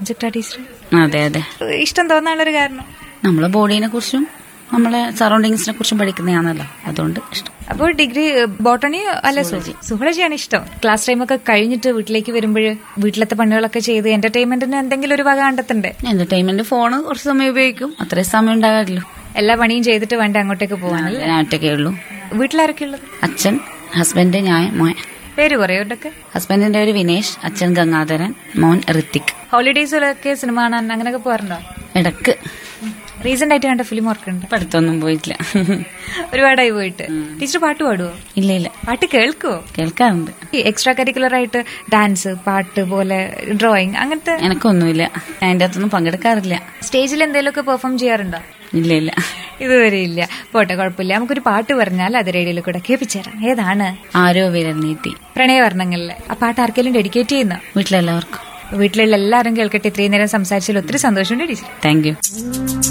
സബ്ജക്റ്റാ teacher അതെ അതെ ഇഷ്ടം തോന്നാനുള്ളൊരു കാരണം നമ്മളെ ബോഡീനെ കുറിച്ചും നമ്മളെ സറൗണ്ടിങ്സിനെ കുറിച്ചും പഠിക്കുന്നതാണല്ലോ അതുകൊണ്ട് ഇഷ്ടം അപ്പോൾ ഡിഗ്രി ബോട്ടണി അല്ല സുഹോളജിയാണ് ഇഷ്ടം ക്ലാസ് ടൈം ഒക്കെ കഴിഞ്ഞിട്ട് വീട്ടിലേക്ക് വരുമ്പോൾ വീട്ടിലത്തെ പണികളൊക്കെ ചെയ്ത് എന്റർടൈൻമെന്റിന് എന്തെങ്കിലും ഒരു വക കണ്ടെത്തണ്ടേ എന്റർടൈൻമെന്റ് ഫോണ് കുറച്ച് സമയം ഉപയോഗിക്കും അത്രയും സമയം ഉണ്ടാകാറില്ലോ എല്ലാ പണിയും ചെയ്തിട്ട് വേണ്ട അങ്ങോട്ടേക്ക് പോകാനല്ലേ ഞാൻ ഒറ്റയ്ക്കേ ഉള്ളൂ വീട്ടിലാരൊക്കെ ഉള്ളത് അച്ഛൻ ഹസ്ബൻഡ് ഞാൻ മോൻ പേര് കുറയോട്ടൊക്കെ ഹസ്ബൻഡിന്റെ ഒരു വിനേഷ് അച്ഛൻ ഗംഗാധരൻ മോൻ ഋത്തിക് ഹോളിഡേയ്സിലൊക്കെ സിനിമ കാണാൻ അങ്ങനെയൊക്കെ പോകാറുണ്ടോ ഇടക്ക് റീസെന്റ് ആയിട്ട് കണ്ട ഫിലിം ഓർക്കുന്നുണ്ട് ഇപ്പൊ അടുത്തൊന്നും പോയിട്ടില്ല ഒരുപാടായി പോയിട്ട് ടീച്ചർ പാട്ട് പാടുവോ ഇല്ല ഇല്ല പാട്ട് കേൾക്കുവോ കേൾക്കാറുണ്ട് എക്സ്ട്രാ കരിക്കുലർ ആയിട്ട് ഡാൻസ് പാട്ട് പോലെ ഡ്രോയിങ് അങ്ങനത്തെ എനക്കൊന്നുമില്ല ഞാൻ അതിന്റെ അകത്തൊന്നും പങ്കെടുക്കാറില്ല സ്റ്റേജിൽ എന്തെങ്കിലുമൊക്കെ പെർഫോം ചെയ്യാറുണ്ടോ ഇല്ല ഇല്ല ഇതുവരെ ഇല്ല പോട്ടെ കുഴപ്പമില്ല നമുക്കൊരു പാട്ട് പറഞ്ഞാൽ അത് റേഡിയോയിൽ കൂടെ കേൾപ്പിച്ചുതരാം ഏതാണ് ആരോ വിരൽ നീട്ടി പ്രണയവർണ്ണങ്ങളിലെ ആ പാട്ട് ആർക്കെങ്കിലും ഡെഡിക്കേറ്റ് ചെയ്യുന്ന വീട്ടിലെല്ലാവർക്കും വീട്ടിലുള്ള എല്ലാവരും കേൾക്കട്ടെ ഇത്രയും നേരം സംസാരിച്ചതിൽ ഒത്തിരി സന്തോഷമുണ്ട് ടീച്ചർ താങ്ക് യു